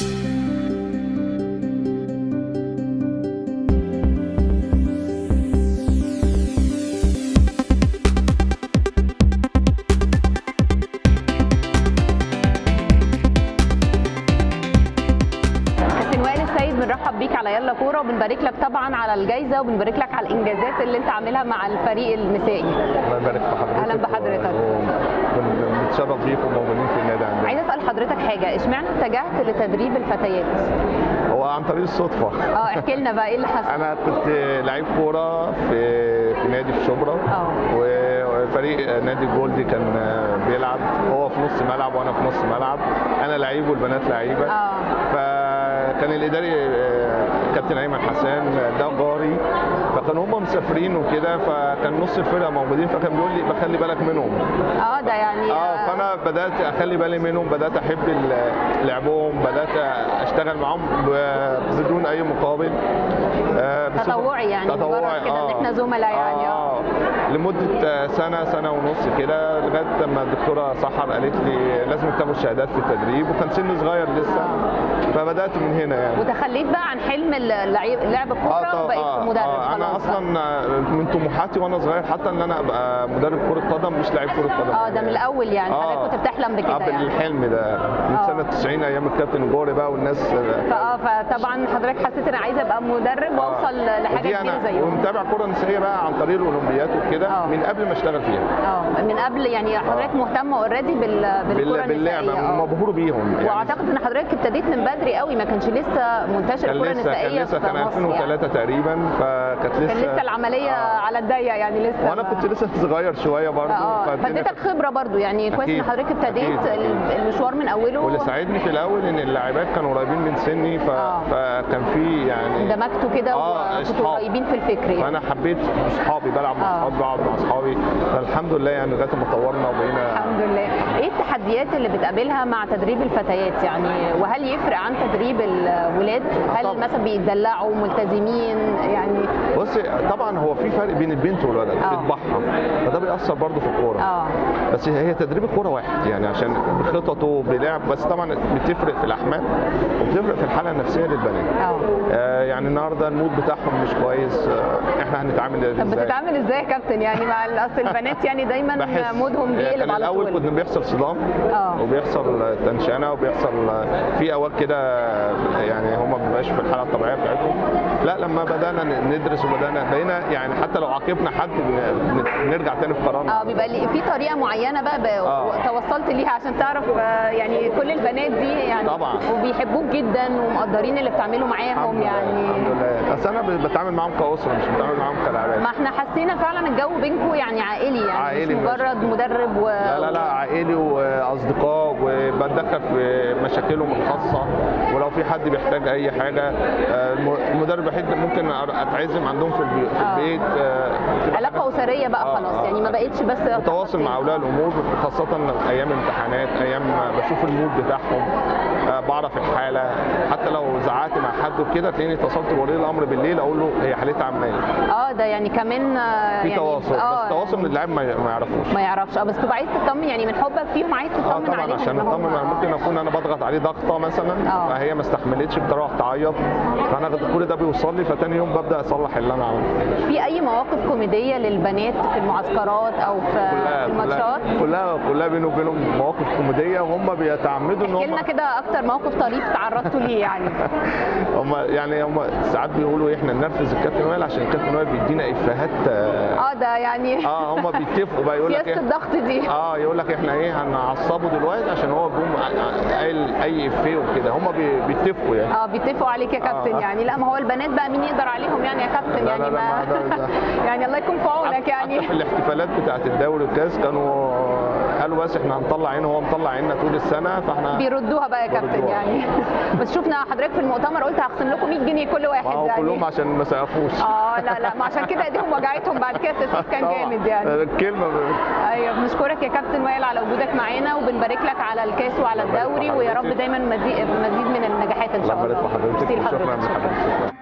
كابتن وائل السيد بنرحب بيك على يلا كوره وبنبارك لك طبعا على الجائزه وبنبارك لك على الانجازات اللي انت عاملها مع الفريق النسائي الله يبارك في حضرتك أهلا بحضرتك. بنتشرف بيكم موجودين في النادي عندنا عايزه اسال حضرتك حاجه اشمعنى اتجهت لتدريب الفتيات هو عن طريق الصدفه اه احكي لنا بقى ايه اللي حصل انا كنت لعيب كوره في في نادي في شبرا اه وفريق نادي جولدي كان بيلعب هو في نص ملعب وانا في نص ملعب انا لعيب والبنات لعيبه اه فكان الاداري آه، كابتن ايمن حسان ده جاري فكانوا هم مسافرين وكده فكان نص الفرقه موجودين فكان بيقول لي بخلي بالك منهم اه ده يعني اه فانا بدات اخلي بالي منهم بدات احب ال- لعبهم بدات اشتغل معاهم ب- بدون اي مقابل آه، بصفة- تطوعي يعني مجرد تطوعي كده ان احنا زملاء يعني اه اه لمده آه، سنه سنه ونص كده لغايه لما الدكتوره سحر قالت لي لازم تاخد شهادات في التدريب وكان سني صغير لسه فبدات من هنا يعني وتخليت بقى عن حلم اللعيب لعب الكوره طب- وبقيت مدرب آه انا خلاص بقى. اصلا آه، من طموحاتي وانا صغير حتى ان انا ابقى مدرب كره قدم مش لعيب كره قدم اه ده من الاول يعني حضرتك كنت بتحلم بكده اه يعني بالحلم ده من آه. سنه 90 ايام الكابتن جوري بقى والناس فاه فطبعا حضرتك حسيت ان عايزه ابقى مدرب واوصل لحاجه ودي كبيره انا زيهم ومتابع كره نسائيه بقى عن طريق الاولمبيات وكده آه. من قبل ما اشتغل فيها اه من قبل يعني حضرتك مهتمه اوريدي بال... بالكره بال- باللعبه النسائيه آه. مبهور بيهم يعني واعتقد ان حضرتك ابتديت من بدري قوي ما كانش لسه منتشر كان الكره لسه كان النسائيه لسه في كان مصر يعني 2003 تقريبا فكانت لسه كان لسه العمليه آه. على الضيق يعني لسه وانا ما- كنت لسه صغير شويه برضه اه فالدنيا فاديتك كانت- خبره برضو يعني كويس ان أكيد، حضرتك ابتديت أكيد، أكيد. ال- المشوار من اوله واللي ساعدني في الاول ان اللاعبات كانوا قريبين من سني ف... آه. فكان في يعني اندمجتوا كده آه، وكنتوا أصحاب. قريبين في الفكر يعني فانا حبيت اصحابي بلعب مع آه. اصحابي بقعد مع اصحابي فالحمد لله يعني لغايه ما طورنا وبقينا الحمد لله ايه التحديات اللي بتقابلها مع تدريب الفتيات يعني وهل يفرق عن تدريب الولاد هل طبعا. مثلا بيتدلعوا ملتزمين يعني بص طبعا هو في فرق بين البنت والولد في آه. طباعها فده بيأثر برضه في الكوره اه بس هي تدريب الكوره واحد يعني عشان بخططه بلعب بس طبعا بتفرق في الاحمال وبتفرق في الحاله النفسيه للبنات اه آه يعني النهارده المود بتاعهم مش كويس آه احنا هنتعامل طب ازاي بتتعامل ازاي يا كابتن يعني مع ال- اصل البنات يعني دايما بحس مودهم كان بيقلب على الاول طول كنا بيحصل صدام اه وبيحصل تنشنه وبيحصل في اوقات كده يعني هم ما بيبقاش في الحاله الطبيعيه بتاعتهم لا لما بدانا ندرس وبدانا بقينا يعني حتى لو عاقبنا حد بن- بنرجع تاني في قرارنا اه بيبقى لي- في طريقه معينه بقى ب... آه. توصلت ليها عشان تعرف آه، يعني كل البنات دي يعني طبعا. وبيحبوك جدا ومقدرين اللي بتعمله معاهم الحمد لله يعني الحمد لله بس انا بتعامل معاهم كاسره مش بتعامل معاهم كلاعبات ما احنا حسينا فعلا الجو بينكم يعني عائلي يعني عائلي مش ماشي. مجرد مدرب و... لا لا لا عائلي واصدقاء وبتدخل في مشاكلهم الخاصه ولو في حد بيحتاج اي حاجه آه، الم- المدرب الوحيد اللي ممكن اتعزم عندهم في البي- في آه. البيت آه، تبقى علاقه اسريه بقى آه، خلاص آه. يعني ما بقتش بس متواصل مع اولياء الامور خاصه ايام امتحانات ايام بشوف المود بتاعهم آه، بعرف الحاله حتى لو زعقت مع حد وكده تلاقيني اتصلت بولي الامر بالليل اقول له هي حالتها عامله ايه اه ده يعني كمان آه، في يعني تواصل آه بس تواصل من اللاعب ما ما يعرفوش ما يعرفش اه بس تبقى عايز تطمن يعني من حبك فيهم عايز اه تطمن طبعا عليهم عشان إن هم- نطمن آه. ممكن اكون انا بضغط عليه ضغطه مثلا آه. فهي ما استحملتش بتروح تعيط فانا كل ده بيوصل لي فتاني يوم ببدا اصلح اللي انا عملته في اي مواقف كوميديه للبنات في المعسكرات او في, كلها في الماتشات كلها كلها كلها بيني وبينهم مواقف كوميديه وهم بيتعمدوا ان احكي هم لنا كده اكتر موقف طريف تعرضتوا ليه يعني هم يعني هم ساعات بيقولوا إيه، احنا ننرفز الكابتن وائل عشان الكابتن وائل بيدينا افيهات اه اه ده يعني آه، هم بيتفقوا بقى يقول لك سياسه إيه الضغط دي اه يقول لك احنا ايه هنعصبه دلوقتي عشان هو بيقوم قايل اي افيه وكده هم بي- بيتفقوا يعني اه بيتفقوا عليك يا كابتن آه. يعني لا ما هو البنات بقى مين يقدر عليهم يعني يا كابتن لا، يعني لا، لا، ما ما ده- ده. يعني الله يكون في عونك يعني حتى في الاحتفالات بتاعت الدوري والكاس كانوا قالوا بس احنا هنطلع عينه وهو مطلع عيننا طول السنه فاحنا بيردوها بقى يا كابتن بيردوها. يعني بس شفنا حضرتك في المؤتمر قلت هخصم لكم 100 جنيه كل واحد ما هو يعني كلهم عشان ما سقفوش اه لا لا ما عشان كده ايديهم وجعتهم بعد كده التصويت كان طبعاً. جامد يعني الكلمه ب- ايوه بنشكرك يا كابتن وائل على وجودك معانا وبنبارك لك على الكاس وعلى الله يبارك في الدوري ويا رب حضرتك. دايما مزيد مزيد من النجاحات ان الله شاء الله يبارك في حضرتك ميرسي وشكرا لحضرتك. لحضرتك